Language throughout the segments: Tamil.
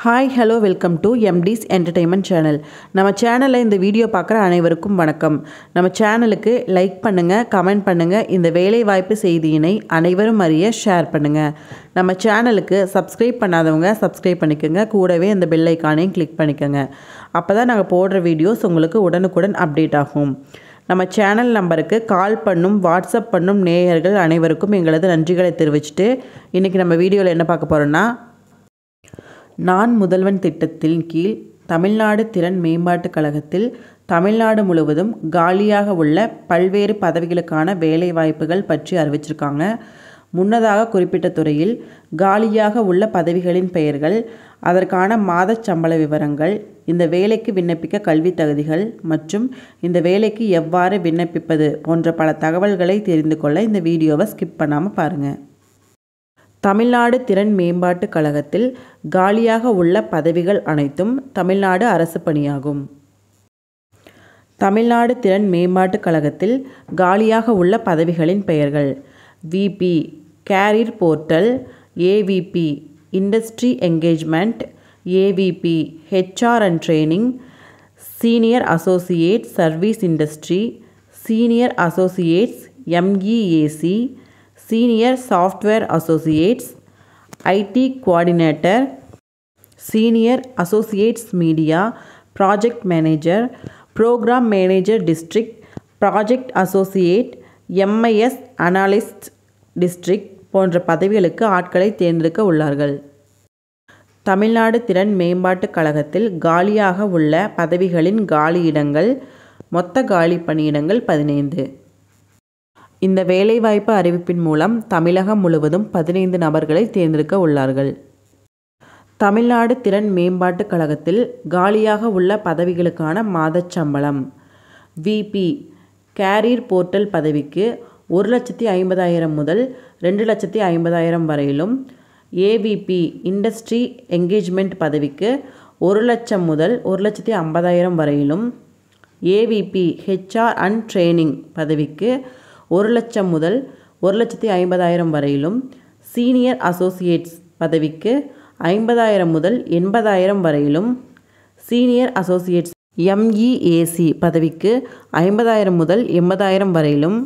hi hello welcome to MTS entertainment channel நம்ம சேனலில் இந்த வீடியோ பார்க்குற அனைவருக்கும் வணக்கம் நம்ம சேனலுக்கு லைக் பண்ணுங்கள் கமெண்ட் பண்ணுங்கள் இந்த வேலைவாய்ப்பு செய்தியினை அனைவரும் அறிய ஷேர் பண்ணுங்கள் நம்ம சேனலுக்கு சப்ஸ்கிரைப் பண்ணாதவங்க சப்ஸ்கிரைப் பண்ணிக்கோங்க கூடவே இந்த பெல் ஐக்கானையும் கிளிக் பண்ணிக்கோங்க அப்போ தான் நாங்கள் போடுற வீடியோஸ் உங்களுக்கு உடனுக்குடன் அப்டேட் ஆகும் நம்ம சேனல் நம்பருக்கு கால் பண்ணும் வாட்ஸ்அப் பண்ணும் நேயர்கள் அனைவருக்கும் எங்களது நன்றிகளை தெரிவிச்சுட்டு இன்றைக்கி நம்ம வீடியோவில் என்ன பார்க்க போகிறோன்னா நான் முதல்வன் திட்டத்தின் கீழ் தமிழ்நாடு திறன் மேம்பாட்டுக் கழகத்தில் தமிழ்நாடு முழுவதும் காலியாக உள்ள பல்வேறு பதவிகளுக்கான வேலைவாய்ப்புகள் பற்றி அறிவிச்சிருக்காங்க முன்னதாக குறிப்பிட்ட துறையில் காலியாக உள்ள பதவிகளின் பெயர்கள் அதற்கான மாதச் சம்பள விவரங்கள் இந்த வேலைக்கு விண்ணப்பிக்க கல்வித் தகுதிகள் மற்றும் இந்த வேலைக்கு எவ்வாறு விண்ணப்பிப்பது போன்ற பல தகவல்களை தெரிந்து கொள்ள இந்த வீடியோவை ஸ்கிப் பண்ணாமல் பாருங்கள் தமிழ்நாடு திறன் மேம்பாட்டுக் கழகத்தில் காலியாக உள்ள பதவிகள் அனைத்தும் தமிழ்நாடு அரசு பணியாகும் தமிழ்நாடு திறன் மேம்பாட்டுக் கழகத்தில் காலியாக உள்ள பதவிகளின் பெயர்கள் VP career portal AVP industry engagement AVP HR and training senior associate service industry senior associates MEAC senior software associates IT coordinator senior associates media project manager programme manager district project associate MIS analyst district போன்ற பதவிகளுக்கு ஆட்களை தேர்ந்தெடுக்க உள்ளார்கள் தமிழ்நாடு திறன் மேம்பாட்டுக் கழகத்தில் காலியாக உள்ள பதவிகளின் காலியிடங்கள் மொத்த காலி பணியிடங்கள் பதினைந்து இந்த வேலைவாய்ப்பு அறிவிப்பின் மூலம் தமிழகம் முழுவதும் பதினைந்து நபர்களை தேர்ந்தெடுக்க உள்ளார்கள் தமிழ்நாடு திறன் மேம்பாட்டுக் கழகத்தில் காலியாக உள்ள பதவிகளுக்கான மாதச் சம்பளம் விபி கேரியர் போர்ட்டல் பதவிக்கு ஒரு லட்சத்தி ஐம்பதாயிரம் முதல் ரெண்டு லட்சத்தி ஐம்பதாயிரம் வரையிலும் ஏவிபி இண்டஸ்ட்ரி என்கேஜ்மெண்ட் பதவிக்கு ஒரு லட்சம் முதல் ஒரு லட்சத்தி ஐம்பதாயிரம் வரையிலும் ஏவிபி ஹெச்ஆர் அண்ட் ட்ரைனிங் பதவிக்கு ஒரு லட்சம் முதல் ஒரு லட்சத்தி ஐம்பதாயிரம் வரையிலும் சீனியர் அசோசியேட்ஸ் பதவிக்கு ஐம்பதாயிரம் முதல் எண்பதாயிரம் வரையிலும் சீனியர் அசோசியேட்ஸ் எம்இஏசி பதவிக்கு ஐம்பதாயிரம் முதல் எண்பதாயிரம் வரையிலும்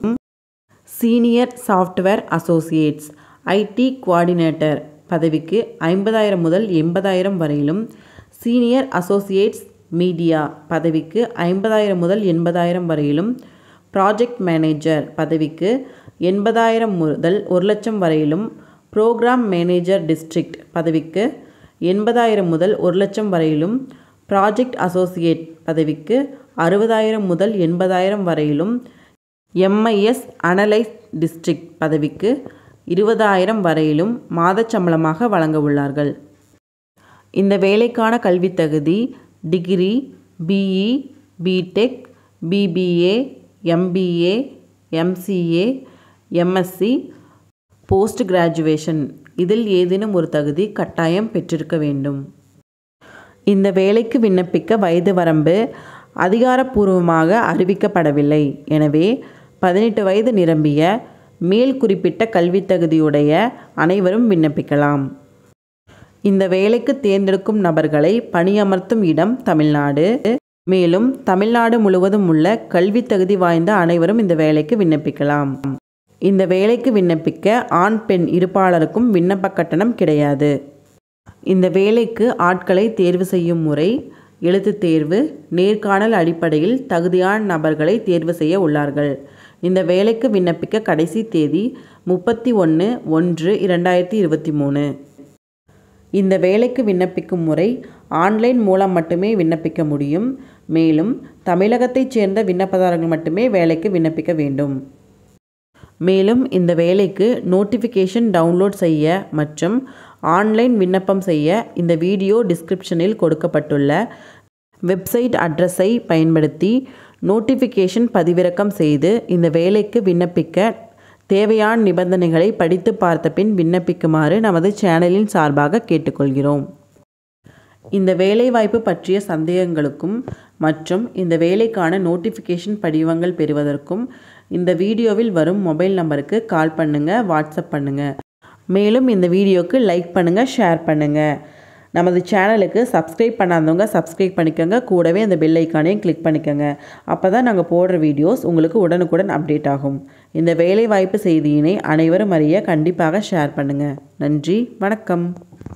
senior software associates IT coordinator பதவிக்கு ஐம்பதாயிரம் முதல் எண்பதாயிரம் வரையிலும் சீனியர் அசோசியேட்ஸ் மீடியா பதவிக்கு ஐம்பதாயிரம் முதல் எண்பதாயிரம் வரையிலும் ப்ராஜெக்ட் மேனேஜர் பதவிக்கு எண்பதாயிரம் முதல் ஒரு லட்சம் வரையிலும் ப்ரோக்ராம் மேனேஜர் டிஸ்ட்ரிக்ட் பதவிக்கு எண்பதாயிரம் முதல் ஒரு லட்சம் வரையிலும் ப்ராஜெக்ட் அசோசியேட் பதவிக்கு அறுபதாயிரம் முதல் எண்பதாயிரம் வரையிலும் எம்ஐஎஸ் அனலைஸ் டிஸ்ட்ரிக்ட் பதவிக்கு இருபதாயிரம் வரையிலும் மாதச்சம்பளமாக வழங்க உள்ளார்கள் இந்த வேலைக்கான கல்வித் தகுதி degree BE BTech BBA MBA MCA MSc post graduation இதில் ஏதேனும் ஒரு தகுதி கட்டாயம் பெற்றிருக்க வேண்டும் இந்த வேலைக்கு விண்ணப்பிக்க வயது வரம்பு அதிகாரப்பூர்வமாக அறிவிக்கப்படவில்லை எனவே பதினெட்டு வயது நிரம்பிய மேல் குறிப்பிட்ட கல்வித் தகுதியுடைய அனைவரும் விண்ணப்பிக்கலாம் இந்த வேலைக்கு தேர்ந்தெடுக்கும் நபர்களை பணியமர்த்தும் இடம் தமிழ்நாடு மேலும் தமிழ்நாடு முழுவதும் உள்ள கல்வி தகுதி வாய்ந்த அனைவரும் இந்த வேலைக்கு விண்ணப்பிக்கலாம் இந்த வேலைக்கு விண்ணப்பிக்க ஆண் பெண் இருப்பாளருக்கும் விண்ணப்ப கட்டணம் கிடையாது இந்த வேலைக்கு ஆட்களை தேர்வு செய்யும் முறை எழுத்துத் தேர்வு நேர்காணல் அடிப்படையில் தகுதியான நபர்களை தேர்வு செய்ய உள்ளார்கள் இந்த வேலைக்கு விண்ணப்பிக்க கடைசி தேதி முப்பத்தி ஒன்று ஒன்று இரண்டாயிரத்தி இருபத்தி மூணு இந்த வேலைக்கு விண்ணப்பிக்கும் முறை ஆன்லைன் மூலம் மட்டுமே விண்ணப்பிக்க முடியும் மேலும் தமிழகத்தைச் சேர்ந்த விண்ணப்பதாரர்கள் மட்டுமே வேலைக்கு விண்ணப்பிக்க வேண்டும் மேலும் இந்த வேலைக்கு நோட்டிஃபிகேஷன் டவுன்லோட் செய்ய மற்றும் ஆன்லைன் விண்ணப்பம் செய்ய இந்த வீடியோ டிஸ்கிரிப்ஷனில் கொடுக்கப்பட்டுள்ள வெப்சைட் அட்ரஸை பயன்படுத்தி நோட்டிஃபிகேஷன் பதிவிறக்கம் செய்து இந்த வேலைக்கு விண்ணப்பிக்க தேவையான நிபந்தனைகளை படித்து பார்த்த பின் விண்ணப்பிக்குமாறு நமது சேனலின் சார்பாக கேட்டுக்கொள்கிறோம் இந்த வேலைவாய்ப்பு பற்றிய சந்தேகங்களுக்கும் மற்றும் இந்த வேலைக்கான நோட்டிஃபிகேஷன் படிவங்கள் பெறுவதற்கும் இந்த வீடியோவில் வரும் மொபைல் நம்பருக்கு கால் பண்ணுங்கள் வாட்ஸ்அப் பண்ணுங்கள் மேலும் இந்த வீடியோக்கு லைக் பண்ணுங்கள் ஷேர் பண்ணுங்கள் நமது சேனலுக்கு சப்ஸ்கிரைப் பண்ணாதவங்க சப்ஸ்கிரைப் பண்ணிக்கோங்க கூடவே அந்த பெல் ஐக்கானையும் கிளிக் பண்ணிக்கோங்க அப்போ தான் நாங்கள் போடுற வீடியோஸ் உங்களுக்கு உடனுக்குடன் அப்டேட் ஆகும் இந்த வேலைவாய்ப்பு செய்தியினை அனைவரும் அறிய கண்டிப்பாக ஷேர் பண்ணுங்கள் நன்றி வணக்கம்